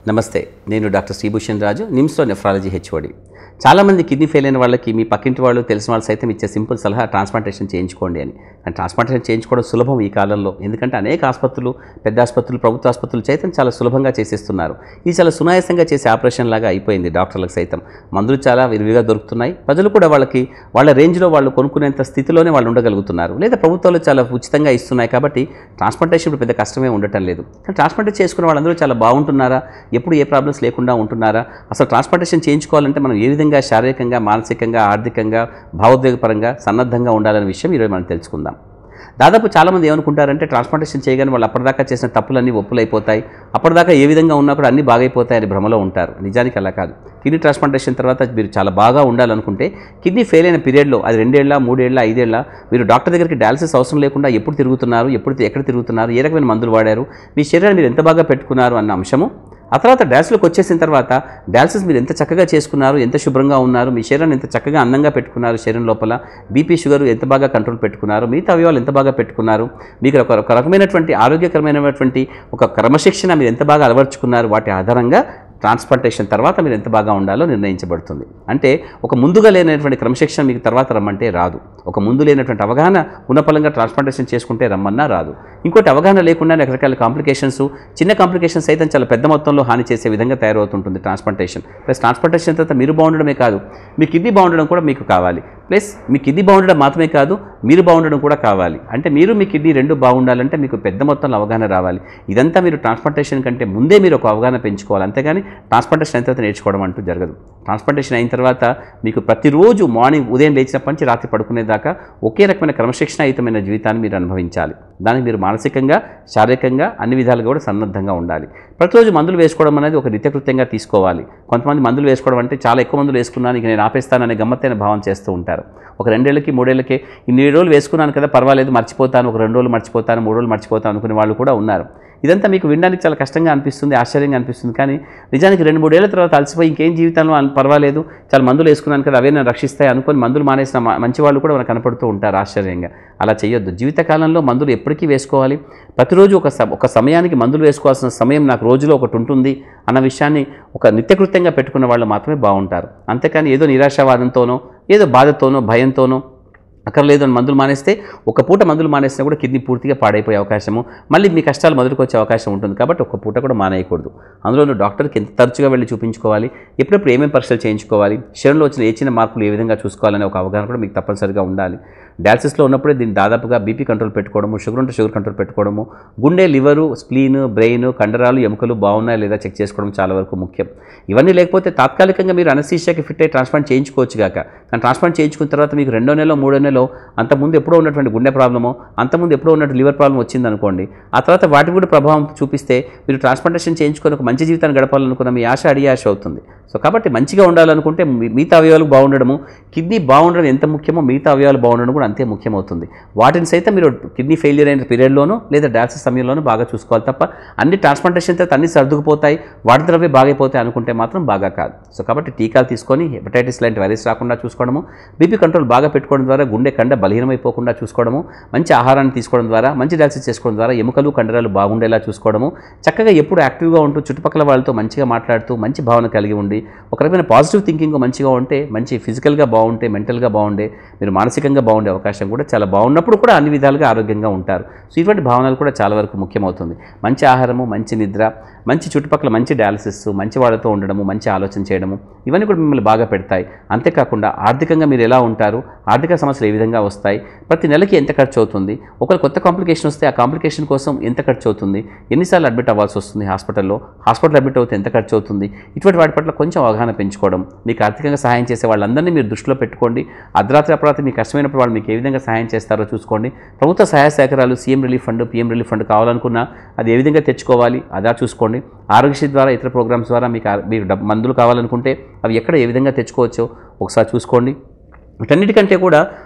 నమస్తే నేను డాక్టర్ శ్రీభూషణ్ రాజు నిమ్స్లో నెఫ్రాలజీ హెచ్ఓడి చాలామంది కిడ్నీ ఫెయిల్ అయిన వాళ్ళకి మీ పక్కింటి వాళ్ళు తెలిసిన వాళ్ళు సైతం ఇచ్చే సింపుల్ సలహా ట్రాన్స్ప్లాంటేషన్ చేయించుకోండి అని కానీ ట్రాన్స్ప్లాంటేషన్ చేయించుకోవడం సులభం ఈ కాలంలో ఎందుకంటే అనేక ఆసుపత్రులు పెద్ద ఆసుపత్రులు ప్రభుత్వ ఆసుపత్రులు సైతం చాలా సులభంగా చేసేస్తున్నారు ఇది చాలా సునాయాసంగా చేసే ఆపరేషన్ లాగా అయిపోయింది డాక్టర్లకు సైతం మందులు చాలా విరివిగా దొరుకుతున్నాయి ప్రజలు కూడా వాళ్ళకి వాళ్ళ రేంజ్లో వాళ్ళు కొనుక్కునేంత స్థితిలోనే వాళ్ళు ఉండగలుగుతున్నారు లేదా ప్రభుత్వాలు చాలా ఉచితంగా ఇస్తున్నాయి కాబట్టి ట్రాన్స్ప్లాంటేషన్ ఇప్పుడు పెద్ద కష్టమే ఉండటం లేదు కానీ ట్రాన్స్ప్లాంటేషన్ చేసుకున్న వాళ్ళందరూ చాలా బాగుంటున్నారా ఎప్పుడు ఏ ప్రాబ్లమ్స్ లేకుండా ఉంటున్నారా అసలు ట్రాన్స్ప్లాంటేషన్ చేయించుకోవాలంటే మనం ఏ విధంగా శారీరకంగా మానసికంగా ఆర్థికంగా భావోద్వేగపరంగా సన్నద్ధంగా ఉండాలనే విషయం ఈరోజు మనం తెలుసుకుందాం దాదాపు చాలామంది ఏమనుకుంటారంటే ట్రాన్స్ప్లాంటేషన్ చేయగానే వాళ్ళు అప్పటిదాకా చేసిన తప్పులన్నీ ఒప్పులైపోతాయి అప్పటిదాకా ఏ విధంగా ఉన్నా కూడా అన్నీ బాగైపోతాయని భ్రమలో ఉంటారు నిజానికి అలా కాదు కిడ్నీ ట్రాన్స్ప్లాంటేషన్ తర్వాత మీరు చాలా బాగా ఉండాలనుకుంటే కిడ్నీ ఫెయిల్ అయిన పీరియడ్లో అది రెండేళ్ల మూడేళ్ల ఐదేళ్ల మీరు డాక్టర్ దగ్గరికి డయాలసిస్ అవసరం లేకుండా ఎప్పుడు తిరుగుతున్నారు ఎప్పుడు ఎక్కడ తిరుగుతున్నారు ఏ రకమైన మందులు వాడారు మీ శరీరాన్ని మీరు ఎంత బాగా పెట్టుకున్నారు అన్న అంశము ఆ తర్వాత డాన్స్లోకి వచ్చేసిన తర్వాత డాన్సెస్ మీరు ఎంత చక్కగా చేసుకున్నారు ఎంత శుభ్రంగా ఉన్నారు మీ శరీరాన్ని ఎంత చక్కగా అందంగా పెట్టుకున్నారు శరీరం లోపల బీపీ షుగర్ ఎంత బాగా కంట్రోల్ పెట్టుకున్నారు మిగతా అవయవాలు ఎంత బాగా పెట్టుకున్నారు మీకు ఒక ఒక రకమైనటువంటి ఆరోగ్యకరమైనటువంటి ఒక క్రమశిక్షణ మీరు ఎంత బాగా అలవర్చుకున్నారు వాటి ఆధారంగా ట్రాన్స్ప్లాంటేషన్ తర్వాత మీరు ఎంత బాగా ఉండాలో నిర్ణయించబడుతుంది అంటే ఒక ముందుగా లేనటువంటి క్రమశిక్షణ మీకు తర్వాత రమ్మంటే రాదు ఒక ముందు లేనటువంటి అవగాహన ఉన్నపలంగా ట్రాన్స్ప్లాంటేషన్ చేసుకుంటే రమ్మన్నా రాదు ఇంకోటి అవగాహన లేకుండా రకరకాల కాంప్లికేషన్స్ చిన్న కాంప్లికేషన్స్ అయితే చాలా పెద్ద మొత్తంలో హాని చేసే విధంగా తయారవుతుంటుంది ట్రాన్స్ప్లాంటేషన్ ప్లస్ ట్రాన్స్ప్లాంటేషన్ తర్వాత మీరు బాగుండడమే కాదు మీ కిడ్నీ బాగుండడం కూడా మీకు కావాలి ప్లస్ మీ కిడ్నీ బాగుండడం మాత్రమే కాదు మీరు బాగుండడం కూడా కావాలి అంటే మీరు మీ కిడ్నీ రెండు బాగుండాలంటే మీకు పెద్ద మొత్తంలో అవగాహన రావాలి ఇదంతా మీరు ట్రాన్స్ప్లాంటేషన్ కంటే ముందే మీరు ఒక అవగాహన పెంచుకోవాలి అంతేగాని ట్రాన్స్ప్లాంటేషన్ అయిన తర్వాత నేర్చుకోవడం అంటూ జరగదు ట్రాన్స్ప్లాంటేషన్ అయిన తర్వాత మీకు ప్రతిరోజు మార్నింగ్ ఉదయం లేచినప్పటి నుంచి రాత్రి పడుకునేదాకా ఒకే రకమైన క్రమశిక్షణాయుతమైన జీవితాన్ని మీరు అనుభవించాలి దానికి మీరు మానసికంగా శారీరకంగా అన్ని విధాలుగా కూడా సన్నద్ధంగా ఉండాలి ప్రతిరోజు మందులు వేసుకోవడం అనేది ఒక నిత్యకృత్యంగా తీసుకోవాలి కొంతమంది మందులు వేసుకోవడం అంటే చాలా ఎక్కువ మందులు వేసుకున్నాను ఇక నేను ఆపేస్తాననే గమ్మత్తైన భావం చేస్తూ ఉంటారు ఒక రెండేళ్ళకి మూడేళ్ళకి ఇన్ని రోజులు వేసుకున్నాను కదా పర్వాలేదు మర్చిపోతాను ఒక రెండు రోజులు మర్చిపోతాను మూడు రోజులు మర్చిపోతాను అనుకునే వాళ్ళు కూడా ఉన్నారు ఇదంతా మీకు వినడానికి చాలా కష్టంగా అనిపిస్తుంది ఆశ్చర్యంగా అనిపిస్తుంది కానీ నిజానికి రెండు మూడేళ్ల తర్వాత అలసిపోయి ఇంకేం జీవితంలో అన్- పర్వాలేదు చాలా మందులు వేసుకున్నాను కదా అవే నన్ను రక్షిస్తాయి అనుకొని మందులు మానేసిన మ- మంచి వాళ్ళు కూడా మనకు కనపడుతూ ఉంటారు ఆశ్చర్యంగా అలా చేయొద్దు జీవితకాలంలో మందులు ఎప్పటికీ వేసుకోవాలి ప్రతిరోజు ఒక స- ఒక సమయానికి మందులు వేసుకోవాల్సిన సమయం నాకు రోజులో ఒకటి ఉంటుంది అన్న విషయాన్ని ఒక నిత్యకృత్యంగా పెట్టుకున్న వాళ్ళు మాత్రమే బాగుంటారు అంతేకాని ఏదో నిరాశావాదంతోనో ఏదో బాధతోనో భయంతోనో అక్కర్లేదు అని మందులు మానేస్తే ఒక పూట మందులు మానేసినా కూడా కిడ్నీ పూర్తిగా పాడైపోయే అవకాశము మళ్ళీ మీ కష్టాలు మొదలుకు వచ్చే అవకాశం ఉంటుంది కాబట్టి ఒక పూట కూడా మానేయకూడదు అందులో డాక్టర్కి ఎంత తరచుగా వెళ్ళి చూపించుకోవాలి ఎప్పుడెప్పుడు ఏమేమి పరీక్షలు చేయించుకోవాలి శరీరంలో వచ్చిన ఏ చిన్న మార్పులు ఏ విధంగా చూసుకోవాలనే ఒక అవగాహన కూడా మీకు తప్పనిసరిగా ఉండాలి డయాలసిస్లో ఉన్నప్పుడే దీన్ని దాదాపుగా బీపీ కంట్రోల్ పెట్టుకోవడము షుగర్ ఉంటే షుగర్ కంట్రోల్ పెట్టుకోవడము గుండె లివరు స్ప్లీన్ బ్రెయిన్ కండరాలు ఎముకలు బాగున్నాయా లేదా చెక్ చేసుకోవడం చాలా వరకు ముఖ్యం ఇవన్నీ లేకపోతే తాత్కాలికంగా మీరు అనస్థీషియాకి ఫిట్ అయ్యి ట్రాన్స్ప్లాంట్ చేయించుకోవచ్చు గాక కానీ ట్రాన్స్ప్లాంట్ చేయించుకున్న తర్వాత మీకు రెండో నెలలో మూడో నెలలో అంతకుముందు ఎప్పుడో ఉన్నటువంటి గుండె ప్రాబ్లమో అంతకుముందు ఎప్పుడో ఉన్నట్టు లివర్ ప్రాబ్లం వచ్చింది అనుకోండి ఆ తర్వాత వాటి కూడా ప్రభావం చూపిస్తే మీరు ట్రాన్స్ప్లాంటేషన్ చేయించుకొని ఒక మంచి జీవితాన్ని గడపాలనుకున్న మీ ఆశ అడిగే ఆశ అవుతుంది సో కాబట్టి మంచిగా ఉండాలనుకుంటే మీ- మిగతా అవయవాలు బాగుండడము కిడ్నీ బాగుండడం ఎంత ముఖ్యమో మిగతా అవయవాలు బాగుండడం కూడా అంతే ముఖ్యమవుతుంది వాటిని సైతం మీరు కిడ్నీ ఫెయిలియర్ అయిన పీరియడ్లోనూ లేదా డయాలసిస్ సమయంలోనూ బాగా చూసుకోవాలి తప్ప అన్ని ట్రాన్స్ప్లాంటేషన్ తర్వాత అన్ని సర్దుకుపోతాయి వాటి తర్వే బాగైపోతాయి అనుకుంటే మాత్రం బాగా కాదు సో కాబట్టి టీకాలు తీసుకొని హెపటైటిస్ లాంటి వైరస్ రాకుండా చూసుకోవడము బీపీ కంట్రోల్ బాగా పెట్టుకోవడం ద్వారా గుండె కండ బలహీనమైపోకుండా చూసుకోవడము మంచి ఆహారాన్ని తీసుకోవడం ద్వారా మంచి డయాలసిస్ చేసుకోవడం ద్వారా ఎముకలు కండరాలు బాగుండేలా చూసుకోవడము చక్కగా ఎప్పుడు యాక్టివ్గా ఉంటూ చుట్టుపక్కల వాళ్ళతో మంచిగా మాట్లాడుతూ మంచి భావన కలిగి ఉండి ఒక రకమైన పాజిటివ్ థింకింగ్ మంచిగా ఉంటే మంచి ఫిజికల్గా బాగుంటే మెంటల్గా బాగుండే మీరు మానసికంగా బాగుండే అవకాశం కూడా చాలా బాగున్నప్పుడు కూడా అన్ని విధాలుగా ఆరోగ్యంగా ఉంటారు సో ఇటువంటి భావనలు కూడా చాలా వరకు ముఖ్యమవుతుంది మంచి ఆహారము మంచి నిద్ర మంచి చుట్టుపక్కల మంచి డయాలసిస్ మంచి వాళ్ళతో ఉండడము మంచి ఆలోచన చేయడము ఇవన్నీ కూడా మిమ్మల్ని బాగా పెడతాయి అంతేకాకుండా ఆర్థికంగా మీరు ఎలా ఉంటారు ఆర్థిక సమస్యలు ఏ విధంగా వస్తాయి ప్రతి నెలకి ఎంత ఖర్చు అవుతుంది ఒకవేళ కొత్త కాంప్లికేషన్ వస్తే ఆ కాంప్లికేషన్ కోసం ఎంత ఖర్చు అవుతుంది ఎన్నిసార్లు అడ్మిట్ అవ్వాల్సి వస్తుంది హాస్పిటల్లో హాస్పిటల్ అడ్మిట్ అవుతే ఎంత ఖర్చు అవుతుంది ఇటువంటి వాటి పట్ల కొంచెం అవగాహన పెంచుకోవడం మీకు ఆర్థికంగా సహాయం చేసే వాళ్ళందరినీ మీరు దృష్టిలో పెట్టుకోండి అర్ధరాత్రి అపరాత్రి మీకు కష్టమైనప్పుడు వాళ్ళు మీకు ఏ విధంగా సహాయం చేస్తారో చూసుకోండి ప్రభుత్వ సహాయ సహకారాలు CM relief fund PM relief fund కావాలనుకున్నా అది ఏ విధంగా తెచ్చుకోవాలి అదా చూసుకోండి ఆరోగ్యశ్రీ ద్వారా ఇతర ప్రోగ్రామ్స్ ద్వారా మీకు ఆ- మీకు డబ్- మందులు కావాలనుకుంటే అవి ఎక్కడ ఏ విధంగా తెచ్చుకోవచ్చో ఒకసారి చూసుకోండి వీటన్నిటికంటే కూడా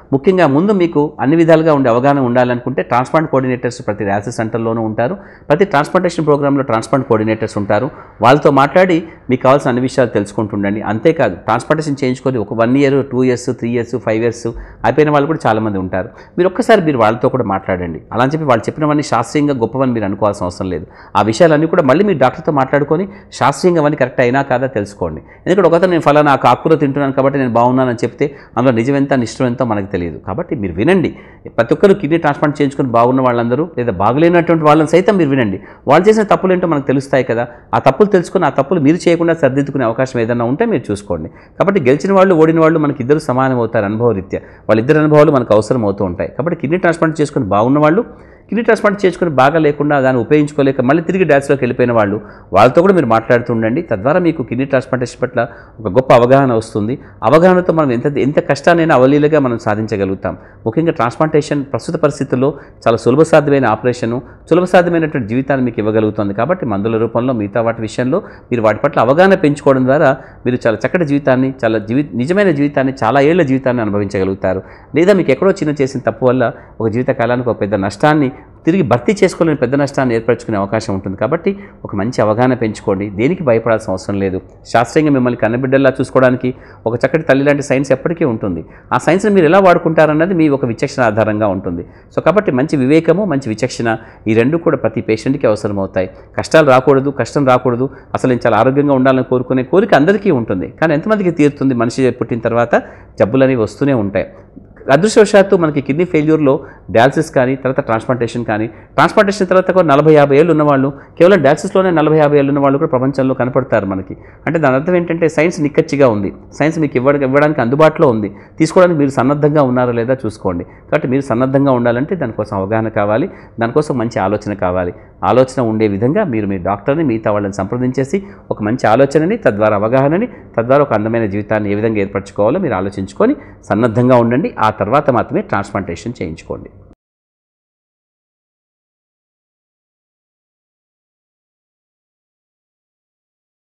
ముఖ్యంగా ముందు మీకు అన్ని విధాలుగా ఉండే అవగాహన ఉండాలనుకుంటే ట్రాన్స్ప్లాంట్ కోఆర్డినేటర్స్ ప్రతి డయాలసిస్ సెంటర్లోనూ ఉంటారు ప్రతి ట్రాన్స్ప్లాంటేషన్ ప్రోగ్రాంలో ట్రాన్స్ప్లాంట్ కోఆర్డినేటర్స్ ఉంటారు వాళ్ళతో మాట్లాడి మీకు కావాల్సిన అన్ని విషయాలు తెలుసుకుంటుండండి అంతేకాదు ట్రాన్స్ప్లాంటేషన్ చేయించుకొని ఒక one year two years three years five years అయిపోయిన వాళ్ళు కూడా చాలామంది ఉంటారు మీరు ఒక్కసారి మీరు వాళ్ళతో కూడా మాట్లాడండి అలా అని చెప్పి వాళ్ళు చెప్పినవన్నీ శాస్త్రీయంగా గొప్పవని మీరు అనుకోవాల్సిన అవసరం లేదు ఆ విషయాలన్నీ కూడా మళ్ళీ మీరు డాక్టర్తో మాట్లాడుకొని శాస్త్రీయంగా అవన్నీ కరెక్ట్ అయినా కాదా తెలుసుకోండి ఎందుకంటే ఒకతో నేను ఫలానా ఆ ఆకుకూర తింటున్నాను కాబట్టి నేను బాగున్నానని చెప్తే అందులో నిజం ఎంత నిష్టం ఎంతో మనకు తెలియదు కాబట్టి మీరు వినండి ప్రతి ఒక్కరు కిడ్నీ ట్రాన్స్ప్లాంట్ చేయించుకొని బాగున్న వాళ్ళందరూ లేదా బాగలేనటువంటి వాళ్ళని సైతం మీరు వినండి వాళ్ళు చేసిన తప్పులు ఏంటో మనకు తెలుస్తాయి కదా ఆ తప్పులు తెలుసుకుని ఆ తప్పులు మీరు చేయకుండా సరిదిద్దుకునే అవకాశం ఏదైనా ఉంటే మీరు చూసుకోండి కాబట్టి గెలిచిన వాళ్ళు ఓడిన వాళ్ళు మనకి ఇద్దరు సమానం అవుతారు అనుభవరీత్యా వాళ్ళిద్దరు అనుభవాలు మనకు అవసరం అవుతూ ఉంటాయి కాబట్టి కిడ్నీ ట్రాన్స్ప్లాంట్ చేసుకుని బాగున్న వాళ్ళు కిడ్నీ ట్రాన్స్ప్లాంట్ చేసుకుని బాగా లేకుండా దాన్ని ఉపయోగించుకోలేక మళ్ళీ తిరిగి డాన్స్లోకి వెళ్ళిపోయిన వాళ్ళు వాళ్ళతో కూడా మీరు మాట్లాడుతుండండి తద్వారా మీకు కిడ్నీ ట్రాన్స్ప్లాంటేషన్ పట్ల ఒక గొప్ప అవగాహన వస్తుంది అవగాహనతో మనం ఎంత ఎంత కష్టాన్నైనా అవలీలగా మనం సాధించగలుగుతాం ముఖ్యంగా ట్రాన్స్ప్లాంటేషన్ ప్రస్తుత పరిస్థితుల్లో చాలా సులభ సాధ్యమైన ఆపరేషను సులభ సాధ్యమైనటువంటి జీవితాన్ని మీకు ఇవ్వగలుగుతుంది కాబట్టి మందుల రూపంలో మిగతా వాటి విషయంలో మీరు వాటి పట్ల అవగాహన పెంచుకోవడం ద్వారా మీరు చాలా చక్కటి జీవితాన్ని చాలా జీవి నిజమైన జీవితాన్ని చాలా ఏళ్ల జీవితాన్ని అనుభవించగలుగుతారు లేదా మీకు ఎక్కడో చిన్న చేసిన తప్పు వల్ల ఒక జీవిత కాలానికి ఒక పెద్ద నష్టాన్ని తిరిగి భర్తీ చేసుకోలేని పెద్ద నష్టాన్ని ఏర్పరచుకునే అవకాశం ఉంటుంది కాబట్టి ఒక మంచి అవగాహన పెంచుకోండి దేనికి భయపడాల్సిన అవసరం లేదు శాస్త్రీయంగా మిమ్మల్ని కన్నబిడ్డల్లా చూసుకోవడానికి ఒక చక్కటి తల్లి లాంటి సైన్స్ ఎప్పటికీ ఉంటుంది ఆ సైన్స్ని మీరు ఎలా వాడుకుంటారన్నది మీ ఒక విచక్షణ ఆధారంగా ఉంటుంది సో కాబట్టి మంచి వివేకము మంచి విచక్షణ ఈ రెండు కూడా ప్రతి పేషెంట్కి అవసరం అవుతాయి కష్టాలు రాకూడదు కష్టం రాకూడదు అసలు నేను చాలా ఆరోగ్యంగా ఉండాలని కోరుకునే కోరిక అందరికీ ఉంటుంది కానీ ఎంతమందికి తీరుతుంది మనిషి పుట్టిన తర్వాత జబ్బులు వస్తూనే ఉంటాయి అదృష్టవశాత్తు మనకి కిడ్నీ ఫెయిల్యూర్లో డయాలసిస్ కానీ తర్వాత ట్రాన్స్ప్లాంటేషన్ కానీ ట్రాన్స్ప్లాంటేషన్ తర్వాత కూడా నలభై యాభై ఏళ్ళు ఉన్నవాళ్ళు కేవలం డయాలసిస్లోనే నలభై యాభై ఏళ్ళు ఉన్న వాళ్ళు కూడా ప్రపంచంలో కనపడతారు మనకి అంటే దాని అర్థం ఏంటంటే సైన్స్ నిక్కచ్చిగా ఉంది సైన్స్ మీకు ఇవ్వడం ఇవ్వడానికి అందుబాటులో ఉంది తీసుకోవడానికి మీరు సన్నద్ధంగా ఉన్నారో లేదా చూసుకోండి కాబట్టి మీరు సన్నద్ధంగా ఉండాలంటే దానికోసం అవగాహన కావాలి దానికోసం మంచి ఆలోచన కావాలి ఆలోచన ఉండే విధంగా మీరు మీ డాక్టర్ని మిగతా వాళ్ళని సంప్రదించేసి ఒక మంచి ఆలోచనని తద్వారా అవగాహనని తద్వారా ఒక అందమైన జీవితాన్ని ఏ విధంగా ఏర్పరచుకోవాలో మీరు ఆలోచించుకొని సన్నద్ధంగా ఉండండి ఆ తర్వాత మాత్రమే ట్రాన్స్ప్లాంటేషన్ చేయించుకోండి